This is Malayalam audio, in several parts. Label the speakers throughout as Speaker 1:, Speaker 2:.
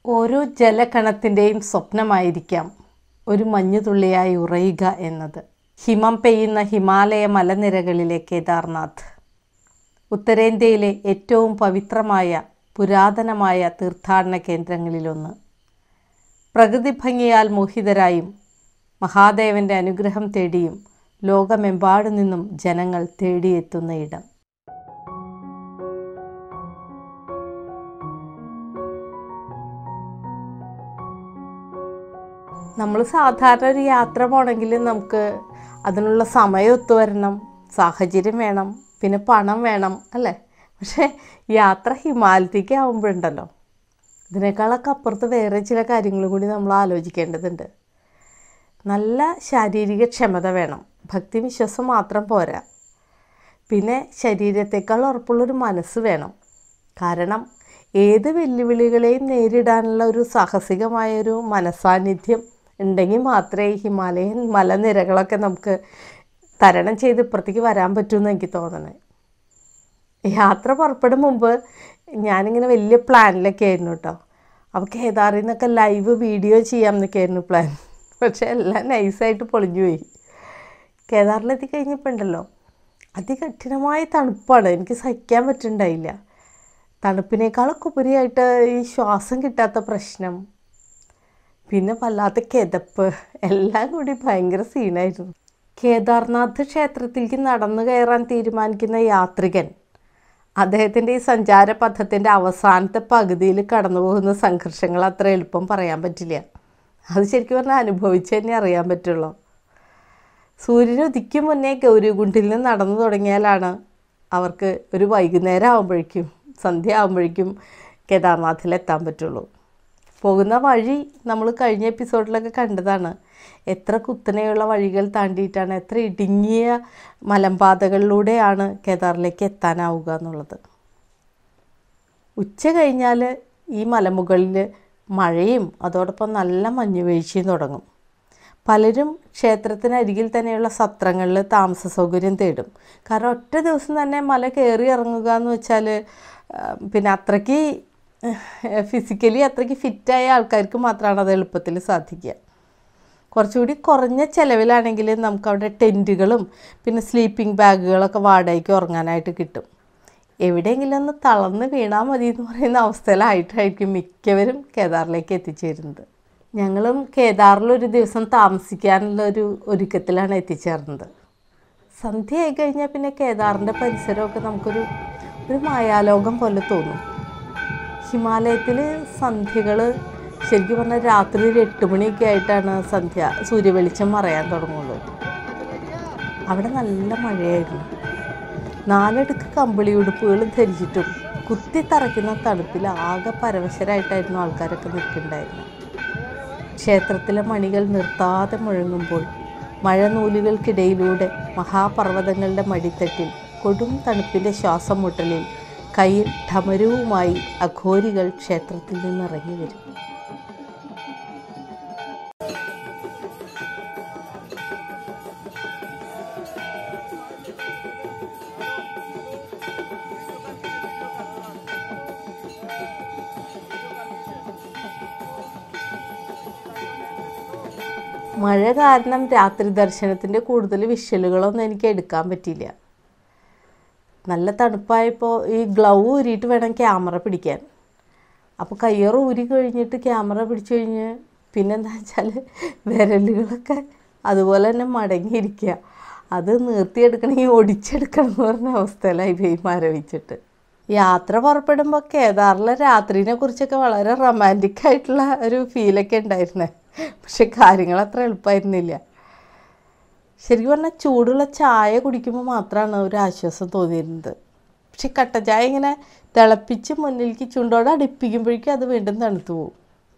Speaker 1: ഓരോ ജലകണത്തിൻ്റെയും സ്വപ്നമായിരിക്കാം ഒരു മഞ്ഞുതുള്ളിയായി ഉറയുക എന്നത് ഹിമം പെയ്യുന്ന ഹിമാലയ മലനിരകളിലെ കേദാർനാഥ് ഉത്തരേന്ത്യയിലെ ഏറ്റവും പവിത്രമായ പുരാതനമായ തീർത്ഥാടന കേന്ദ്രങ്ങളിലൊന്ന് പ്രകൃതി ഭംഗിയാൽ മോഹിതരായും മഹാദേവൻ്റെ അനുഗ്രഹം തേടിയും ലോകമെമ്പാടു നിന്നും ജനങ്ങൾ തേടിയെത്തുന്ന ഇടം നമ്മൾ സാധാരണ ഒരു യാത്ര പോകണമെങ്കിൽ നമുക്ക് അതിനുള്ള സമയം ഒത്തുവരണം സാഹചര്യം വേണം പിന്നെ പണം വേണം അല്ലേ പക്ഷേ യാത്ര ഹിമാലയത്തേക്ക് ആകുമ്പോഴുണ്ടല്ലോ ഇതിനേക്കാളൊക്കെ അപ്പുറത്ത് വേറെ ചില കാര്യങ്ങളും കൂടി നമ്മൾ ആലോചിക്കേണ്ടതുണ്ട് നല്ല ശാരീരിക ക്ഷമത വേണം ഭക്തി വിശ്വാസം മാത്രം പോരാ പിന്നെ ശരീരത്തേക്കാൾ ഉറപ്പുള്ളൊരു മനസ്സ് വേണം കാരണം ഏത് വെല്ലുവിളികളെയും നേരിടാനുള്ള ഒരു സാഹസികമായൊരു മനസാന്നിധ്യം ഉണ്ടെങ്കിൽ മാത്രമേ ഈ ഹിമാലയൻ മലനിരകളൊക്കെ നമുക്ക് തരണം ചെയ്ത് ഇപ്പുറത്തേക്ക് വരാൻ പറ്റുമെന്ന് എനിക്ക് തോന്നണേ യാത്ര പുറപ്പെടും മുമ്പ് ഞാനിങ്ങനെ വലിയ പ്ലാനിലൊക്കെ ആയിരുന്നു കേട്ടോ അപ്പോൾ കേദാറിൽ നിന്നൊക്കെ ലൈവ് വീഡിയോ ചെയ്യാം എന്നൊക്കെ ആയിരുന്നു പ്ലാൻ പക്ഷേ എല്ലാം നൈസായിട്ട് പൊളിഞ്ഞു പോയി കേദാറിലെത്തി കഴിഞ്ഞപ്പോൾ ഉണ്ടല്ലോ അതികഠിനമായ തണുപ്പാണ് എനിക്ക് സഹിക്കാൻ പറ്റുന്നുണ്ടായില്ല തണുപ്പിനേക്കാളൊക്കെ ഉപരിയായിട്ട് ഈ ശ്വാസം കിട്ടാത്ത പ്രശ്നം പിന്നെ വല്ലാത്ത കിതപ്പ് എല്ലാം കൂടി ഭയങ്കര സീനായിരുന്നു കേദാർനാഥ് ക്ഷേത്രത്തിലേക്ക് നടന്നു കയറാൻ തീരുമാനിക്കുന്ന യാത്രികൻ അദ്ദേഹത്തിൻ്റെ ഈ സഞ്ചാര പഥത്തിൻ്റെ അവസാനത്തെ പകുതിയിൽ കടന്നു പോകുന്ന സംഘർഷങ്ങൾ അത്ര എളുപ്പം പറയാൻ പറ്റില്ല അത് ശരിക്കും പറഞ്ഞാൽ അനുഭവിച്ച് തന്നെ അറിയാൻ പറ്റുള്ളൂ സൂര്യൻ ഉദിക്കും മുന്നേ ഗൗരികുണ്ടിൽ നിന്ന് നടന്നു തുടങ്ങിയാലാണ് അവർക്ക് ഒരു വൈകുന്നേരം ആകുമ്പോഴേക്കും സന്ധ്യ ആകുമ്പോഴേക്കും കേദാർനാഥിലെത്താൻ പറ്റുള്ളൂ പോകുന്ന വഴി നമ്മൾ കഴിഞ്ഞ എപ്പിസോഡിലൊക്കെ കണ്ടതാണ് എത്ര കുത്തനെയുള്ള വഴികൾ താണ്ടിയിട്ടാണ് എത്ര ഇടുങ്ങിയ മലമ്പാതകളിലൂടെയാണ് കേദാറിലേക്ക് എത്താനാവുക എന്നുള്ളത് ഉച്ച കഴിഞ്ഞാൽ ഈ മലമുകളിൽ മഴയും അതോടൊപ്പം നല്ല മഞ്ഞുവീഴ്ചയും തുടങ്ങും പലരും ക്ഷേത്രത്തിനരികിൽ തന്നെയുള്ള സത്രങ്ങളിൽ താമസ സൗകര്യം തേടും കാരണം ഒറ്റ ദിവസം തന്നെ മല കയറി ഇറങ്ങുക എന്ന് വെച്ചാൽ പിന്നെ അത്രയ്ക്ക് ഫിസിക്കലി അത്രയ്ക്ക് ഫിറ്റായ ആൾക്കാർക്ക് മാത്രമാണ് അത് എളുപ്പത്തിൽ സാധിക്കുക കുറച്ചുകൂടി കുറഞ്ഞ ചിലവിലാണെങ്കിൽ നമുക്ക് അവിടെ ടെൻറ്റുകളും പിന്നെ സ്ലീപ്പിംഗ് ബാഗുകളൊക്കെ വാടകയ്ക്ക് ഉറങ്ങാനായിട്ട് കിട്ടും എവിടെയെങ്കിലും ഒന്ന് തളർന്ന് വീണാൽ മതി എന്ന് പറയുന്ന അവസ്ഥയിലായിട്ടായിരിക്കും മിക്കവരും കേദാറിലേക്ക് എത്തിച്ചേരുന്നത് ഞങ്ങളും കേദാറിൽ ഒരു ദിവസം താമസിക്കാനുള്ള ഒരു ഒരുക്കത്തിലാണ് എത്തിച്ചേർന്നത് സന്ധ്യ ആയി കഴിഞ്ഞാൽ പിന്നെ കേദാറിൻ്റെ പരിസരമൊക്കെ നമുക്കൊരു ഒരു മായാലോകം പോലെ തോന്നും ഹിമാലയത്തിൽ സന്ധ്യകൾ ശരിക്കും പറഞ്ഞാൽ രാത്രി ഒരു എട്ട് മണിയൊക്കെ ആയിട്ടാണ് സന്ധ്യ സൂര്യവെളിച്ചം മറയാൻ തുടങ്ങുള്ളൂ അവിടെ നല്ല മഴയായിരുന്നു നാലടുക്ക് കമ്പിളി ഉടുപ്പുകൾ ധരിച്ചിട്ടും കുത്തി തറയ്ക്കുന്ന തണുപ്പിൽ ആകെ പരവശരായിട്ടായിരുന്നു ആൾക്കാരൊക്കെ നിൽക്കുന്നുണ്ടായിരുന്നത് ക്ഷേത്രത്തിലെ മണികൾ നിർത്താതെ മുഴങ്ങുമ്പോൾ മഴനൂലുകൾക്കിടയിലൂടെ മഹാപർവ്വതങ്ങളുടെ മടിത്തട്ടിൽ കൊടും തണുപ്പിൻ്റെ ശ്വാസം മുട്ടലിൽ കയ്യിൽ ഠമരവുമായി അഘോരികൾ ക്ഷേത്രത്തിൽ നിന്നിറങ്ങി വരും മഴ കാരണം രാത്രി ദർശനത്തിൻ്റെ കൂടുതൽ വിഷ്വലുകളൊന്നും എനിക്ക് എടുക്കാൻ പറ്റിയില്ല നല്ല തണുപ്പായപ്പോൾ ഈ ഗ്ലൗ ഊരിയിട്ട് വേണം ക്യാമറ പിടിക്കാൻ അപ്പോൾ കയ്യറ് ഊരി കഴിഞ്ഞിട്ട് ക്യാമറ പിടിച്ചു കഴിഞ്ഞ് പിന്നെന്താ വെച്ചാൽ വിരലുകളൊക്കെ അതുപോലെ തന്നെ മടങ്ങിയിരിക്കുക അത് നിർത്തിയെടുക്കണമെങ്കിൽ ഒടിച്ചെടുക്കണം എന്ന് പറഞ്ഞ അവസ്ഥയിലായി പോയി മരവിച്ചിട്ട് യാത്ര പുറപ്പെടുമ്പോൾ കേദാറിലെ രാത്രിനെ കുറിച്ചൊക്കെ വളരെ റൊമാൻറ്റിക് ആയിട്ടുള്ള ഒരു ഫീലൊക്കെ ഉണ്ടായിരുന്നേ പക്ഷെ കാര്യങ്ങൾ അത്ര എളുപ്പമായിരുന്നില്ല ശരിക്കും പറഞ്ഞാൽ ചൂടുള്ള ചായ കുടിക്കുമ്പോൾ മാത്രമാണ് ഒരു ആശ്വാസം തോന്നിയിരുന്നത് പക്ഷെ കട്ട ചായ ഇങ്ങനെ തിളപ്പിച്ച് മുന്നിലേക്ക് ചുണ്ടോടെ അടുപ്പിക്കുമ്പോഴേക്കും അത് വീണ്ടും തണുത്തു പോകും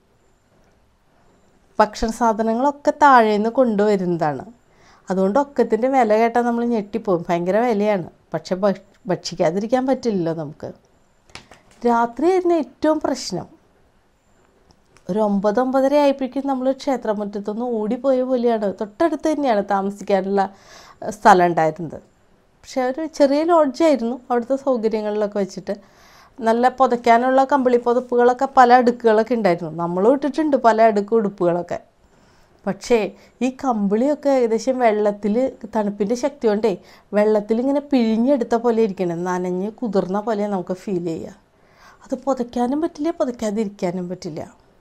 Speaker 1: ഭക്ഷണ സാധനങ്ങളൊക്കെ താഴേന്ന് കൊണ്ടുവരുന്നതാണ് അതുകൊണ്ട് ഒക്കത്തിൻ്റെ വില കേട്ടാൽ നമ്മൾ ഞെട്ടിപ്പോകും ഭയങ്കര വിലയാണ് പക്ഷെ ഭക്ഷിക്കാതിരിക്കാൻ പറ്റില്ലല്ലോ നമുക്ക് രാത്രിയായിരുന്നു ഏറ്റവും പ്രശ്നം ഒരു ഒമ്പത് ഒമ്പതര ആയപ്പോഴേക്കും നമ്മൾ ക്ഷേത്രമുറ്റത്തുനിന്ന് ഓടിപ്പോയ പോലെയാണ് തൊട്ടടുത്ത് തന്നെയാണ് താമസിക്കാനുള്ള സ്ഥലം ഉണ്ടായിരുന്നത് പക്ഷെ ഒരു ചെറിയ ലോഡ്ജായിരുന്നു അവിടുത്തെ സൗകര്യങ്ങളിലൊക്കെ വെച്ചിട്ട് നല്ല പുതയ്ക്കാനുള്ള കമ്പിളി പുതപ്പുകളൊക്കെ പല അടുക്കുകളൊക്കെ ഉണ്ടായിരുന്നു നമ്മളും ഇട്ടിട്ടുണ്ട് പല അടുക്ക് ഉടുപ്പുകളൊക്കെ പക്ഷേ ഈ കമ്പിളിയൊക്കെ ഏകദേശം വെള്ളത്തിൽ തണുപ്പിൻ്റെ ശക്തി കൊണ്ടേ വെള്ളത്തിൽ ഇങ്ങനെ പിഴിഞ്ഞെടുത്ത പോലെ ഇരിക്കണം നനഞ്ഞ് കുതിർന്ന പോലെ നമുക്ക് ഫീൽ ചെയ്യുക അത് പുതയ്ക്കാനും പറ്റില്ല പുതയ്ക്കാതിരിക്കാനും പറ്റില്ല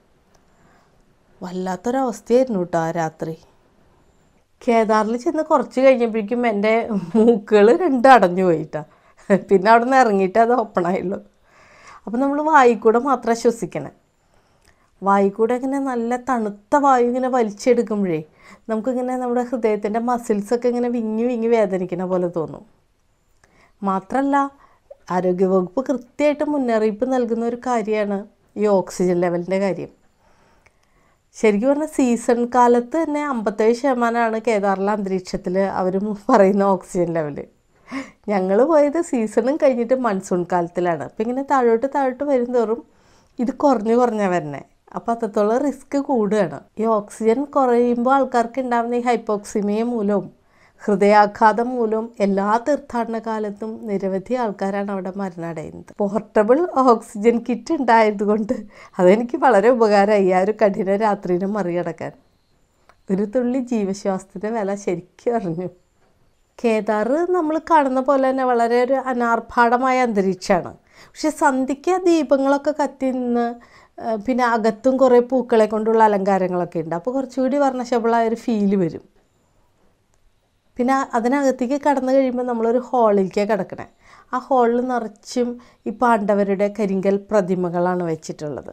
Speaker 1: വല്ലാത്തൊരവസ്ഥയായിരുന്നു കേട്ടോ ആ രാത്രി കേദാറിൽ ചെന്ന് കുറച്ച് കഴിഞ്ഞപ്പോഴേക്കും എൻ്റെ മൂക്കുകൾ രണ്ട് അടഞ്ഞു പോയിട്ടാ പിന്നെ അവിടെ നിന്ന് ഇറങ്ങിയിട്ട് അത് ഓപ്പണായുള്ളൂ അപ്പം നമ്മൾ വായിക്കൂടെ മാത്രം ശ്വസിക്കണേ വായിക്കൂടെ ഇങ്ങനെ നല്ല തണുത്ത വായു ഇങ്ങനെ വലിച്ചെടുക്കുമ്പോഴേ നമുക്കിങ്ങനെ നമ്മുടെ ഹൃദയത്തിൻ്റെ മസിൽസൊക്കെ ഇങ്ങനെ വിങ്ങി വിങ്ങി വേദനിക്കണ പോലെ തോന്നും മാത്രമല്ല ആരോഗ്യവകുപ്പ് കൃത്യമായിട്ട് മുന്നറിയിപ്പ് നൽകുന്ന ഒരു കാര്യമാണ് ഈ ഓക്സിജൻ ലെവലിൻ്റെ കാര്യം ശരിക്കും പറഞ്ഞാൽ സീസൺ കാലത്ത് തന്നെ അമ്പത്തേഴ് ശതമാനമാണ് കേദാറിലെ അന്തരീക്ഷത്തിൽ അവർ പറയുന്ന ഓക്സിജൻ ലെവൽ ഞങ്ങൾ പോയത് സീസണും കഴിഞ്ഞിട്ട് മൺസൂൺ കാലത്തിലാണ് അപ്പം ഇങ്ങനെ താഴോട്ട് താഴോട്ട് വരും തോറും ഇത് കുറഞ്ഞു കുറഞ്ഞാൽ വരണേ അപ്പോൾ അത്രത്തോളം റിസ്ക് കൂടുകയാണ് ഈ ഓക്സിജൻ കുറയുമ്പോൾ ആൾക്കാർക്ക് ഉണ്ടാകുന്ന ഈ ഹൈപ്പോക്സിമിയ മൂലവും ഹൃദയാഘാതം മൂലവും എല്ലാ തീർത്ഥാടന കാലത്തും നിരവധി ആൾക്കാരാണ് അവിടെ മരണമടയുന്നത് പോർട്ടബിൾ ഓക്സിജൻ കിറ്റ് ഉണ്ടായതുകൊണ്ട് അതെനിക്ക് വളരെ ഉപകാരമായി ആ ഒരു കഠിന രാത്രിനെ മറികടക്കാൻ ഒരു തുള്ളി ജീവശ്വാസത്തിൻ്റെ വില ശരിക്കും അറിഞ്ഞു കേദാർ നമ്മൾ കാണുന്ന പോലെ തന്നെ വളരെ ഒരു അനാർഭാടമായ അന്തരീക്ഷമാണ് പക്ഷെ സന്ധ്യയ്ക്ക് ആ ദീപങ്ങളൊക്കെ കത്തി നിന്ന് ആ, പിന്നെ അകത്തും കുറേ പൂക്കളെ കൊണ്ടുള്ള അലങ്കാരങ്ങളൊക്കെ ഉണ്ട് അപ്പോൾ കുറച്ചുകൂടി വർണ്ണശബളായ ഒരു ഫീല് വരും പിന്നെ അതിനകത്തേക്ക് കടന്നു കഴിയുമ്പോൾ നമ്മളൊരു ഹാളിലേക്കാണ് കിടക്കണേ ആ ഹാളിൽ നിറച്ചും ഈ പാണ്ഡവരുടെ കരിങ്കൽ പ്രതിമകളാണ് വെച്ചിട്ടുള്ളത്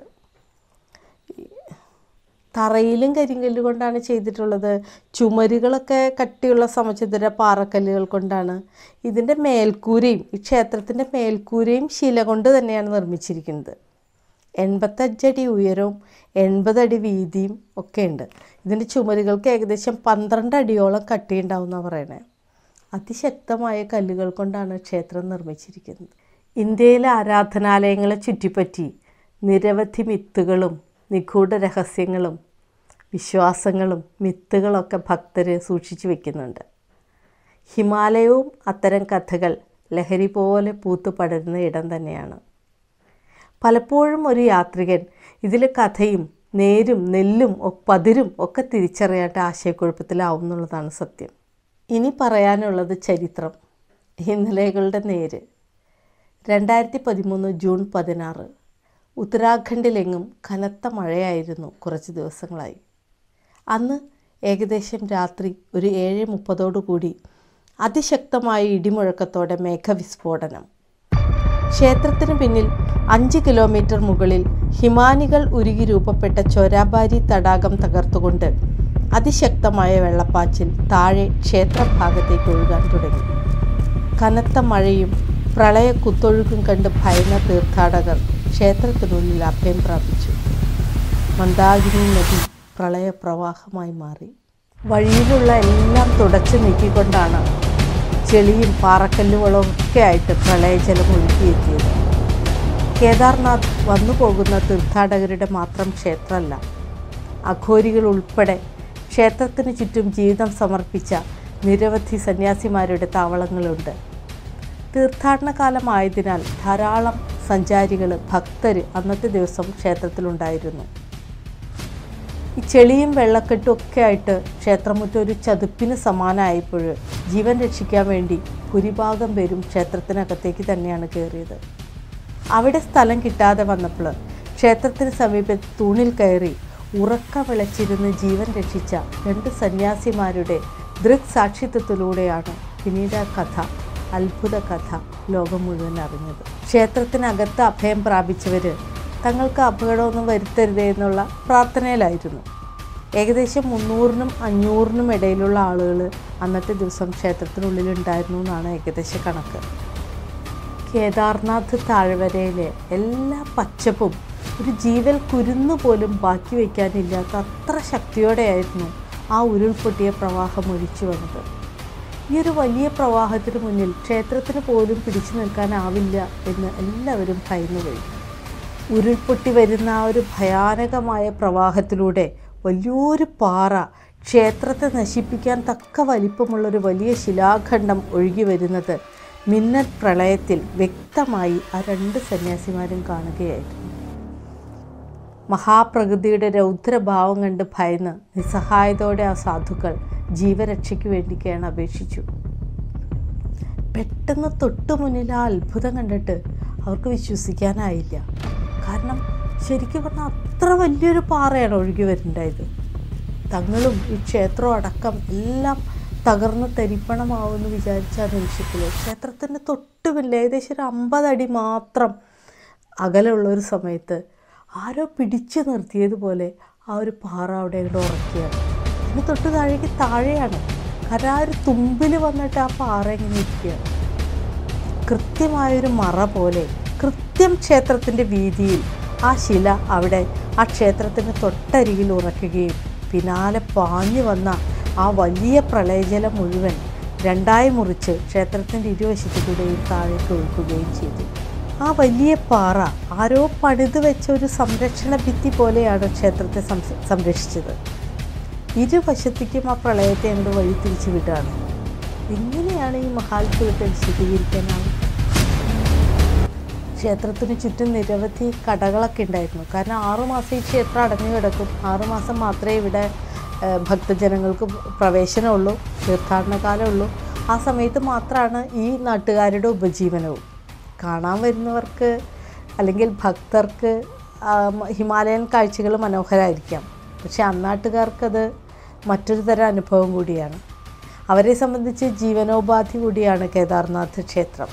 Speaker 1: തറയിലും കരിങ്കല്ല് കൊണ്ടാണ് ചെയ്തിട്ടുള്ളത് ചുമരുകളൊക്കെ കട്ടിയുള്ള സമചതുര പാറക്കല്ലുകൾ കൊണ്ടാണ് ഇതിൻ്റെ മേൽക്കൂരയും ഈ ക്ഷേത്രത്തിൻ്റെ മേൽക്കൂരയും ശില കൊണ്ട് തന്നെയാണ് നിർമ്മിച്ചിരിക്കുന്നത് എൺപത്തഞ്ചടി ഉയരവും എൺപതടി വീതിയും ഒക്കെ ഉണ്ട് ഇതിൻ്റെ ചുമരുകൾക്ക് ഏകദേശം പന്ത്രണ്ട് അടിയോളം കട്ടിയുണ്ടാവുമെന്നാണ് പറയണേ അതിശക്തമായ കല്ലുകൾ കൊണ്ടാണ് ക്ഷേത്രം നിർമ്മിച്ചിരിക്കുന്നത് ഇന്ത്യയിലെ ആരാധനാലയങ്ങളെ ചുറ്റിപ്പറ്റി നിരവധി മിത്തുകളും നിഗൂഢ രഹസ്യങ്ങളും വിശ്വാസങ്ങളും മിത്തുകളൊക്കെ ഭക്തർ സൂക്ഷിച്ചു വെക്കുന്നുണ്ട് ഹിമാലയവും അത്തരം കഥകൾ ലഹരി പോലെ പൂത്തു പടരുന്ന ഇടം തന്നെയാണ് പലപ്പോഴും ഒരു യാത്രികൻ ഇതിലെ കഥയും നേരും നെല്ലും ഒ- പതിരും ഒക്കെ തിരിച്ചറിയാണ്ട് ആശയക്കുഴപ്പത്തിലാവും എന്നുള്ളതാണ് സത്യം ഇനി പറയാനുള്ളത് ചരിത്രം ഇന്നലെകളുടെ നേര് രണ്ടായിരത്തി പതിമൂന്ന് ജൂൺ പതിനാറ് ഉത്തരാഖണ്ഡിലെങ്ങും കനത്ത മഴയായിരുന്നു കുറച്ച് ദിവസങ്ങളായി അന്ന് ഏകദേശം രാത്രി ഒരു ഏഴ് മുപ്പതോടുകൂടി അതിശക്തമായ ഇടിമുഴക്കത്തോടെ മേഘവിസ്ഫോടനം ക്ഷേത്രത്തിന് പിന്നിൽ അഞ്ച് കിലോമീറ്റർ മുകളിൽ ഹിമാനികൾ ഉരുകി രൂപപ്പെട്ട ചൊരാബാരി തടാകം തകർത്തുകൊണ്ട് അതിശക്തമായ വെള്ളപ്പാച്ചിൽ താഴെ ക്ഷേത്രഭാഗത്തേക്ക് ഒഴുകാൻ തുടങ്ങി കനത്ത മഴയും പ്രളയ കുത്തൊഴുക്കും കണ്ട് ഭയന്ന തീർത്ഥാടകർ ക്ഷേത്രത്തിനുള്ളിൽ അഭയം പ്രാപിച്ചു മന്ദാകിനി നദി പ്രളയപ്രവാഹമായി മാറി വഴിയിലുള്ള എല്ലാം തുടച്ചു നീക്കിക്കൊണ്ടാണ് ചെളിയും പാറക്കല്ലുകളും ഒക്കെ ആയിട്ട് പ്രളയജലം ഒഴുകിയെത്തിയത് കേദാർനാഥ് വന്നു പോകുന്ന തീർത്ഥാടകരുടെ മാത്രം ക്ഷേത്രമല്ല അഘോരികൾ ഉൾപ്പെടെ ക്ഷേത്രത്തിന് ചുറ്റും ജീവിതം സമർപ്പിച്ച നിരവധി സന്യാസിമാരുടെ താവളങ്ങളുണ്ട് തീർത്ഥാടന കാലമായതിനാൽ ധാരാളം സഞ്ചാരികൾ ഭക്തർ അന്നത്തെ ദിവസം ക്ഷേത്രത്തിലുണ്ടായിരുന്നു ഈ ചെളിയും വെള്ളക്കെട്ടും ഒക്കെ ആയിട്ട് ക്ഷേത്രമുറ്റം ഒരു ചതുപ്പിന് സമാനമായപ്പോൾ ജീവൻ രക്ഷിക്കാൻ വേണ്ടി ഭൂരിഭാഗം പേരും ക്ഷേത്രത്തിനകത്തേക്ക് തന്നെയാണ് കയറിയത് അവിടെ സ്ഥലം കിട്ടാതെ വന്നപ്പോൾ ക്ഷേത്രത്തിന് സമീപത്ത് തൂണിൽ കയറി ഉറക്ക വിളച്ചിരുന്ന് ജീവൻ രക്ഷിച്ച രണ്ട് സന്യാസിമാരുടെ ദൃക്സാക്ഷിത്വത്തിലൂടെയാണ് പിന്നീട് ആ കഥ അത്ഭുത കഥ ലോകം മുഴുവൻ അറിഞ്ഞത് ക്ഷേത്രത്തിനകത്ത് അഭയം പ്രാപിച്ചവർ തങ്ങൾക്ക് അപകടമൊന്നും വരുത്തരുതേ എന്നുള്ള പ്രാർത്ഥനയിലായിരുന്നു ഏകദേശം മുന്നൂറിനും അഞ്ഞൂറിനും ഇടയിലുള്ള ആളുകൾ അന്നത്തെ ദിവസം ക്ഷേത്രത്തിനുള്ളിലുണ്ടായിരുന്നു എന്നാണ് ഏകദേശ കണക്ക് കേദാർനാഥ് താഴ്വരയിലെ എല്ലാ പച്ചപ്പും ഒരു ജീവൽ കുരുന്നു പോലും ബാക്കി വയ്ക്കാനില്ലാത്ത അത്ര ശക്തിയോടെയായിരുന്നു ആ ഉരുൾപൊട്ടിയ പ്രവാഹം ഒഴിച്ചു വന്നത് ഈ ഒരു വലിയ പ്രവാഹത്തിന് മുന്നിൽ ക്ഷേത്രത്തിന് പോലും പിടിച്ചു നിൽക്കാനാവില്ല എന്ന് എല്ലാവരും ഭയന്നുപോയി ഉരുൾപൊട്ടി വരുന്ന ആ ഒരു ഭയാനകമായ പ്രവാഹത്തിലൂടെ വലിയൊരു പാറ ക്ഷേത്രത്തെ നശിപ്പിക്കാൻ തക്ക വലിപ്പമുള്ളൊരു വലിയ ശിലാഖണ്ഡം ഒഴുകി വരുന്നത് മിന്നൽ പ്രളയത്തിൽ വ്യക്തമായി ആ രണ്ട് സന്യാസിമാരും കാണുകയായിരുന്നു മഹാപ്രകൃതിയുടെ രൗദ്രഭാവം കണ്ട് ഭയന്ന് നിസ്സഹായതയോടെ ആ സാധുക്കൾ ജീവരക്ഷയ്ക്ക് വേണ്ടിയാണ് അപേക്ഷിച്ചു പെട്ടെന്ന് തൊട്ടു മുന്നിൽ ആ അത്ഭുതം കണ്ടിട്ട് അവർക്ക് വിശ്വസിക്കാനായില്ല കാരണം ശരിക്കും പറഞ്ഞാൽ അത്ര വലിയൊരു പാറയാണ് ഒഴുകി വരുന്നുണ്ടായത് തങ്ങളും ഈ ക്ഷേത്രവും അടക്കം എല്ലാം തകർന്ന് തരിപ്പണമാവുമെന്ന് വിചാരിച്ച ആ നിമിഷത്തിൽ ക്ഷേത്രത്തിൻ്റെ തൊട്ട് പിന്നിൽ ഏകദേശം ഒരു അമ്പതടി മാത്രം അകലെയുള്ള ഒരു സമയത്ത് ആരോ പിടിച്ചു നിർത്തിയതുപോലെ ആ ഒരു പാറ അവിടെ അങ്ങോട്ട് ഉറക്കുകയാണ് അതിന് തൊട്ട് താഴേക്ക് താഴെയാണ് കാരണം ആ ഒരു തുമ്പിൽ വന്നിട്ട് ആ പാറ ഇങ്ങനെ ഇരിക്കുകയാണ് കൃത്യമായൊരു മറ പോലെ കൃത്യം ക്ഷേത്രത്തിൻ്റെ വീതിയിൽ ആ ശില അവിടെ ആ ക്ഷേത്രത്തിൻ്റെ തൊട്ടരികിൽ ഉറക്കുകയും പിന്നാലെ പാഞ്ഞു വന്ന ആ വലിയ പ്രളയജലം മുഴുവൻ രണ്ടായി മുറിച്ച് ക്ഷേത്രത്തിൻ്റെ ഇരുവശത്തുകൂടെയും താഴേക്ക് ഒഴുക്കുകയും ചെയ്തു ആ വലിയ പാറ ആരോ പണിത് വെച്ച ഒരു സംരക്ഷണ ഭിത്തി പോലെയാണ് ക്ഷേത്രത്തെ സംസ് സംരക്ഷിച്ചത് ഇരുവശത്തേക്കും ആ പ്രളയത്തെ അങ്ങോട്ട് വഴി തിരിച്ചു വിടുകയാണ് എങ്ങനെയാണ് ഈ മഹാത്ഭുതത്തെ വിശദീകരിക്കാനാവും ക്ഷേത്രത്തിന് ചുറ്റും നിരവധി കടകളൊക്കെ ഉണ്ടായിരുന്നു കാരണം ആറുമാസം ഈ ക്ഷേത്രം അടഞ്ഞു കിടക്കും ആറുമാസം മാത്രമേ ഇവിടെ ഏഹ്, ഭക്തജനങ്ങൾക്ക് പ്രവേശനമുള്ളൂ തീർത്ഥാടന കാലമുള്ളൂ ആ സമയത്ത് മാത്രമാണ് ഈ നാട്ടുകാരുടെ ഉപജീവനവും കാണാൻ വരുന്നവർക്ക് അല്ലെങ്കിൽ ഭക്തർക്ക് ആ, മ- ഹിമാലയൻ കാഴ്ചകൾ മനോഹരമായിരിക്കാം പക്ഷേ അന്നാട്ടുകാർക്കത് മറ്റൊരു തരം അനുഭവം കൂടിയാണ് അവരെ സംബന്ധിച്ച് ജീവനോപാധി കൂടിയാണ് കേദാർനാഥ് ക്ഷേത്രം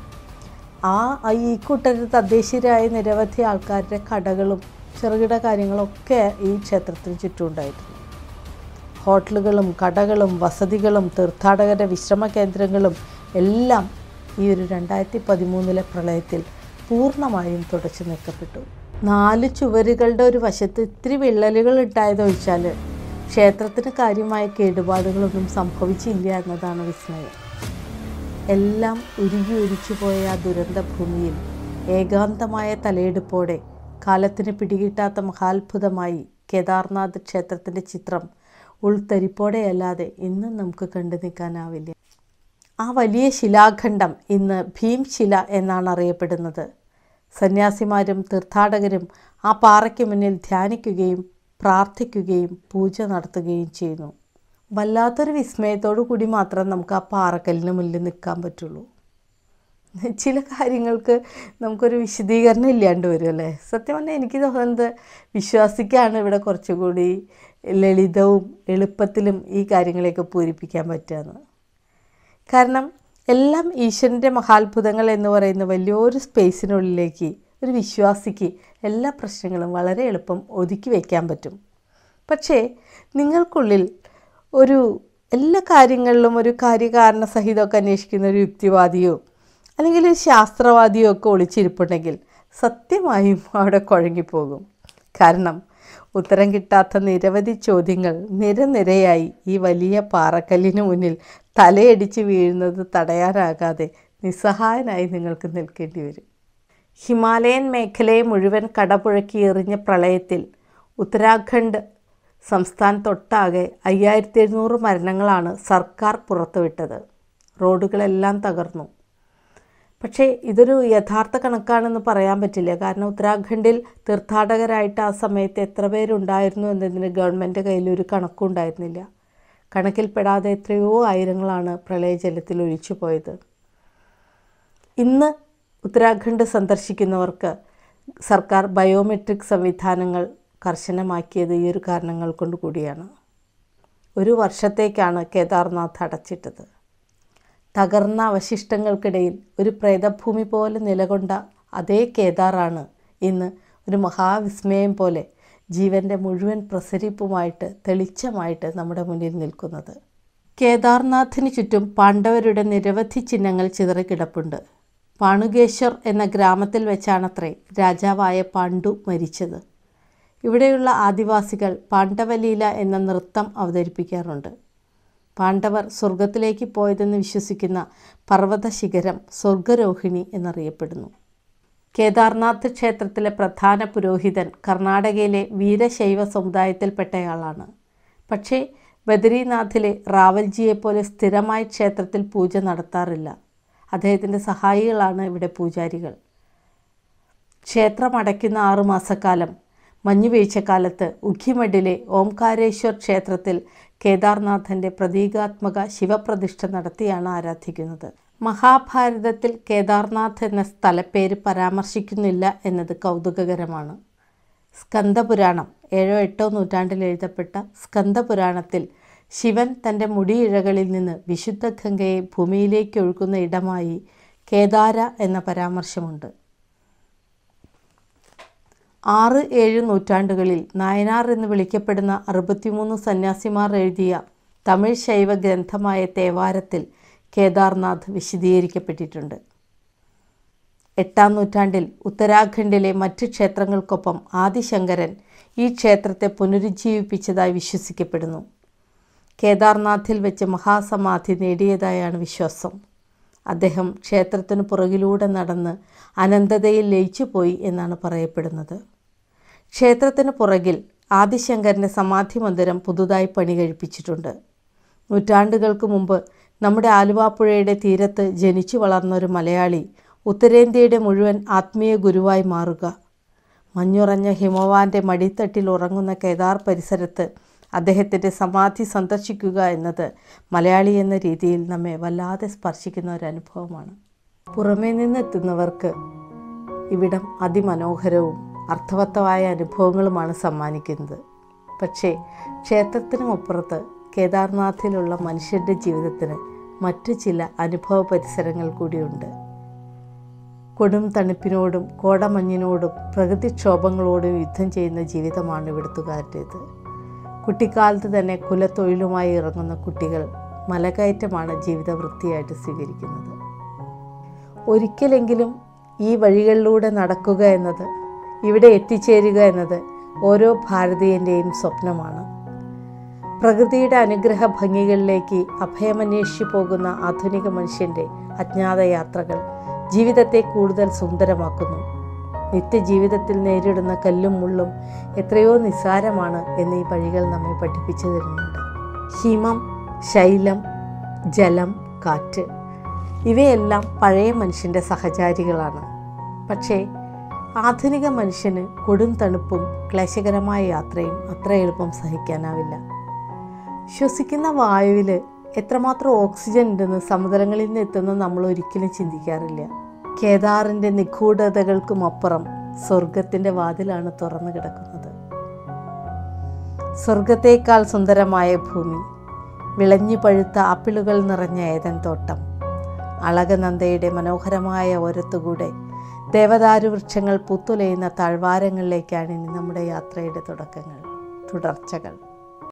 Speaker 1: ആ ആ ഈ കൂട്ടത്തിൽ തദ്ദേശീയരായ നിരവധി ആൾക്കാരുടെ കടകളും ചെറുകിട കാര്യങ്ങളൊക്കെ ഈ ക്ഷേത്രത്തിന് ചുറ്റുമുണ്ടായിരുന്നു ഹോട്ടലുകളും കടകളും വസതികളും തീർത്ഥാടകരുടെ വിശ്രമ കേന്ദ്രങ്ങളും എല്ലാം ഈ ഒരു രണ്ടായിരത്തി പതിമൂന്നിലെ പ്രളയത്തിൽ പൂർണ്ണമായും തുടച്ചു നീക്കപ്പെട്ടു നാല് ചുവരുകളുടെ ഒരു വശത്ത് ഇത്തിരി വിള്ളലുകൾ ഉണ്ടായതൊഴിച്ചാൽ ക്ഷേത്രത്തിന് കാര്യമായ കേടുപാടുകളൊന്നും സംഭവിച്ചില്ല എന്നതാണ് വിസ്മയം എല്ലാം ഉരുകി ഒലിച്ചു പോയ ആ ദുരന്ത ഭൂമിയിൽ ഏകാന്തമായ തലയെടുപ്പോടെ കാലത്തിന് പിടികിട്ടാത്ത മഹാത്ഭുതമായി കേദാർനാഥ് ക്ഷേത്രത്തിൻ്റെ ചിത്രം ഉൾത്തരിപ്പോടെയല്ലാതെ ഇന്നും നമുക്ക് കണ്ടു നിൽക്കാനാവില്ല ആ വലിയ ശിലാഖണ്ഡം ഇന്ന് ഭീംശില എന്നാണ് അറിയപ്പെടുന്നത് സന്യാസിമാരും തീർത്ഥാടകരും ആ പാറയ്ക്ക് മുന്നിൽ ധ്യാനിക്കുകയും പ്രാർത്ഥിക്കുകയും പൂജ നടത്തുകയും ചെയ്യുന്നു വല്ലാത്തൊരു വിസ്മയത്തോടു കൂടി മാത്രം നമുക്ക് ആ പാറക്കല്ലിന് മുന്നിൽ നിൽക്കാൻ പറ്റുള്ളൂ ചില കാര്യങ്ങൾക്ക് നമുക്കൊരു വിശദീകരണം ഇല്ലാണ്ട് വരും അല്ലേ സത്യം പറഞ്ഞാൽ എനിക്ക് തോന്നുന്നത് വിശ്വാസിക്കാണ് ഇവിടെ കുറച്ചുകൂടി ലളിതവും എളുപ്പത്തിലും ഈ കാര്യങ്ങളെയൊക്കെ പൂരിപ്പിക്കാൻ പറ്റുകയെന്ന് കാരണം എല്ലാം ഈശ്വരൻ്റെ മഹാത്ഭുതങ്ങൾ എന്ന് പറയുന്ന വലിയൊരു സ്പേസിനുള്ളിലേക്ക് ഒരു വിശ്വാസിക്ക് എല്ലാ പ്രശ്നങ്ങളും വളരെ എളുപ്പം ഒതുക്കി വയ്ക്കാൻ പറ്റും പക്ഷേ നിങ്ങൾക്കുള്ളിൽ ഒരു എല്ലാ കാര്യങ്ങളിലും ഒരു കാര്യകാരണ സഹിതമൊക്കെ അന്വേഷിക്കുന്ന ഒരു യുക്തിവാദിയോ അല്ലെങ്കിൽ ഒരു ശാസ്ത്രവാദിയോ ഒക്കെ ഒളിച്ചിരിപ്പുണ്ടെങ്കിൽ സത്യമായും അവിടെ കുഴങ്ങിപ്പോകും കാരണം ഉത്തരം കിട്ടാത്ത നിരവധി ചോദ്യങ്ങൾ നിരനിരയായി ഈ വലിയ പാറക്കല്ലിന് മുന്നിൽ തലയടിച്ച് വീഴുന്നത് തടയാനാകാതെ നിസ്സഹായനായി നിങ്ങൾക്ക് നിൽക്കേണ്ടി വരും ഹിമാലയൻ മേഖലയെ മുഴുവൻ കടപുഴക്കി എറിഞ്ഞ പ്രളയത്തിൽ ഉത്തരാഖണ്ഡ് സംസ്ഥാനത്തൊട്ടാകെ അയ്യായിരത്തി എഴുന്നൂറ് മരണങ്ങളാണ് സർക്കാർ പുറത്തുവിട്ടത് റോഡുകളെല്ലാം തകർന്നു പക്ഷേ ഇതൊരു യഥാർത്ഥ കണക്കാണെന്ന് പറയാൻ പറ്റില്ല കാരണം ഉത്തരാഖണ്ഡിൽ തീർത്ഥാടകരായിട്ട് ആ സമയത്ത് എത്ര പേരുണ്ടായിരുന്നു എന്നതിന് ഗവൺമെൻറ് കയ്യിൽ ഒരു കണക്കും ഉണ്ടായിരുന്നില്ല കണക്കിൽപ്പെടാതെ എത്രയോ ആയിരങ്ങളാണ് പ്രളയജലത്തിൽ ഒഴിച്ചു പോയത് ഇന്ന് ഉത്തരാഖണ്ഡ് സന്ദർശിക്കുന്നവർക്ക് സർക്കാർ ബയോമെട്രിക് സംവിധാനങ്ങൾ കർശനമാക്കിയത് ഈ ഒരു കാരണങ്ങൾ കൊണ്ട് കൂടിയാണ് ഒരു വർഷത്തേക്കാണ് കേദാർനാഥ് അടച്ചിട്ടത് തകർന്ന അവശിഷ്ടങ്ങൾക്കിടയിൽ ഒരു പ്രേതഭൂമി പോലെ നിലകൊണ്ട അതേ കേദാറാണ് ഇന്ന് ഒരു മഹാവിസ്മയം പോലെ ജീവൻ്റെ മുഴുവൻ പ്രസരിപ്പുമായിട്ട് തെളിച്ചമായിട്ട് നമ്മുടെ മുന്നിൽ നിൽക്കുന്നത് കേദാർനാഥിന് ചുറ്റും പാണ്ഡവരുടെ നിരവധി ചിഹ്നങ്ങൾ ചിതറിക്കിടപ്പുണ്ട് പാണുകേശ്വർ എന്ന ഗ്രാമത്തിൽ വെച്ചാണത്രേ രാജാവായ പാണ്ഡു മരിച്ചത് ഇവിടെയുള്ള ആദിവാസികൾ പാണ്ഡവലീല എന്ന നൃത്തം അവതരിപ്പിക്കാറുണ്ട് പാണ്ഡവർ സ്വർഗത്തിലേക്ക് പോയതെന്ന് വിശ്വസിക്കുന്ന പർവ്വത ശിഖരം സ്വർഗരോഹിണി എന്നറിയപ്പെടുന്നു കേദാർനാഥ് ക്ഷേത്രത്തിലെ പ്രധാന പുരോഹിതൻ കർണാടകയിലെ വീരശൈവ സമുദായത്തിൽപ്പെട്ടയാളാണ് പക്ഷേ ബദ്രീനാഥിലെ റാവൽജിയെപ്പോലെ സ്ഥിരമായി ക്ഷേത്രത്തിൽ പൂജ നടത്താറില്ല അദ്ദേഹത്തിൻ്റെ സഹായികളാണ് ഇവിടെ പൂജാരികൾ ക്ഷേത്രം അടയ്ക്കുന്ന ആറുമാസക്കാലം മഞ്ഞുവീഴ്ചക്കാലത്ത് ഉഖിമഠിലെ ഓംകാരേശ്വർ ക്ഷേത്രത്തിൽ കേദാർനാഥൻ്റെ പ്രതീകാത്മക ശിവപ്രതിഷ്ഠ നടത്തിയാണ് ആരാധിക്കുന്നത് മഹാഭാരതത്തിൽ കേദാർനാഥ് എന്ന സ്ഥലപ്പേര് പരാമർശിക്കുന്നില്ല എന്നത് കൗതുകകരമാണ് സ്കന്ദപുരാണം ഏഴോ എട്ടോ നൂറ്റാണ്ടിൽ എഴുതപ്പെട്ട സ്കന്ദപുരാണത്തിൽ ശിവൻ തൻ്റെ മുടിയിഴകളിൽ നിന്ന് വിശുദ്ധ ഗംഗയെ ഭൂമിയിലേക്ക് ഒഴുകുന്ന ഇടമായി കേദാര എന്ന പരാമർശമുണ്ട് ആറ് ഏഴ് നൂറ്റാണ്ടുകളിൽ നായനാർ എന്ന് വിളിക്കപ്പെടുന്ന അറുപത്തിമൂന്ന് സന്യാസിമാർ എഴുതിയ തമിഴ് ശൈവ ഗ്രന്ഥമായ തേവാരത്തിൽ കേദാർനാഥ് വിശദീകരിക്കപ്പെട്ടിട്ടുണ്ട് എട്ടാം നൂറ്റാണ്ടിൽ ഉത്തരാഖണ്ഡിലെ മറ്റ് ക്ഷേത്രങ്ങൾക്കൊപ്പം ആദിശങ്കരൻ ഈ ക്ഷേത്രത്തെ പുനരുജ്ജീവിപ്പിച്ചതായി വിശ്വസിക്കപ്പെടുന്നു കേദാർനാഥിൽ വെച്ച് മഹാസമാധി നേടിയതായാണ് വിശ്വാസം അദ്ദേഹം ക്ഷേത്രത്തിന് പുറകിലൂടെ നടന്ന് അനന്തതയിൽ ലയിച്ചുപോയി എന്നാണ് പറയപ്പെടുന്നത് ക്ഷേത്രത്തിന് പുറകിൽ ആദിശങ്കരൻ്റെ സമാധി മന്ദിരം പുതുതായി പണി കഴിപ്പിച്ചിട്ടുണ്ട് നൂറ്റാണ്ടുകൾക്ക് മുമ്പ് നമ്മുടെ ആലുവാപ്പുഴയുടെ തീരത്ത് ജനിച്ചു വളർന്ന ഒരു മലയാളി ഉത്തരേന്ത്യയുടെ മുഴുവൻ ആത്മീയ ഗുരുവായി മാറുക മഞ്ഞുറഞ്ഞ ഹിമവാന്റെ മടിത്തട്ടിൽ ഉറങ്ങുന്ന കേദാർ പരിസരത്ത് അദ്ദേഹത്തിൻ്റെ സമാധി സന്ദർശിക്കുക എന്നത് മലയാളി എന്ന രീതിയിൽ നമ്മെ വല്ലാതെ സ്പർശിക്കുന്ന ഒരു അനുഭവമാണ് പുറമേ നിന്നെത്തുന്നവർക്ക് ഇവിടം അതിമനോഹരവും അർത്ഥവത്തമായ അനുഭവങ്ങളുമാണ് സമ്മാനിക്കുന്നത് പക്ഷേ ക്ഷേത്രത്തിനുമപ്പുറത്ത് കേദാർനാഥിലുള്ള മനുഷ്യൻ്റെ ജീവിതത്തിന് മറ്റു ചില അനുഭവ പരിസരങ്ങൾ കൂടിയുണ്ട് കൊടും തണുപ്പിനോടും കോടമഞ്ഞിനോടും പ്രകൃതിക്ഷോഭങ്ങളോടും യുദ്ധം ചെയ്യുന്ന ജീവിതമാണ് ഇവിടുത്തുകാരുടേത് കുട്ടിക്കാലത്ത് തന്നെ കുലത്തൊഴിലുമായി ഇറങ്ങുന്ന കുട്ടികൾ മലകയറ്റമാണ് ജീവിത വൃത്തിയായിട്ട് സ്വീകരിക്കുന്നത് ഒരിക്കലെങ്കിലും ഈ വഴികളിലൂടെ നടക്കുക എന്നത് ഇവിടെ എത്തിച്ചേരുക എന്നത് ഓരോ ഭാരതീയൻ്റെയും സ്വപ്നമാണ് പ്രകൃതിയുടെ അനുഗ്രഹ ഭംഗികളിലേക്ക് അഭയമന്വേഷിച്ചു പോകുന്ന ആധുനിക മനുഷ്യൻ്റെ അജ്ഞാത യാത്രകൾ ജീവിതത്തെ കൂടുതൽ സുന്ദരമാക്കുന്നു നിത്യജീവിതത്തിൽ നേരിടുന്ന കല്ലും മുള്ളും എത്രയോ നിസ്സാരമാണ് എന്ന് ഈ വഴികൾ നമ്മെ പഠിപ്പിച്ചു തരുന്നുണ്ട് ഹിമം ശൈലം ജലം കാറ്റ് ഇവയെല്ലാം പഴയ മനുഷ്യൻ്റെ സഹചാരികളാണ് പക്ഷേ ആധുനിക മനുഷ്യന് കൊടും തണുപ്പും ക്ലേശകരമായ യാത്രയും അത്ര എളുപ്പം സഹിക്കാനാവില്ല ശ്വസിക്കുന്ന വായുവിൽ എത്രമാത്രം ഓക്സിജൻ ഉണ്ടെന്ന് സമതലങ്ങളിൽ നിന്ന് എത്തുന്ന നമ്മൾ ഒരിക്കലും ചിന്തിക്കാറില്ല കേദാറിൻ്റെ നിഗൂഢതകൾക്കും അപ്പുറം സ്വർഗത്തിൻ്റെ വാതിലാണ് തുറന്നു കിടക്കുന്നത് സ്വർഗത്തേക്കാൾ സുന്ദരമായ ഭൂമി വിളഞ്ഞു പഴുത്ത ആപ്പിളുകൾ നിറഞ്ഞ ഏതൻ തോട്ടം അളകനന്ദയുടെ മനോഹരമായ ഓരത്തുകൂടെ ദേവദാരു വൃക്ഷങ്ങൾ പുത്തുലയുന്ന താഴ്വാരങ്ങളിലേക്കാണ് ഇനി നമ്മുടെ യാത്രയുടെ തുടക്കങ്ങൾ തുടർച്ചകൾ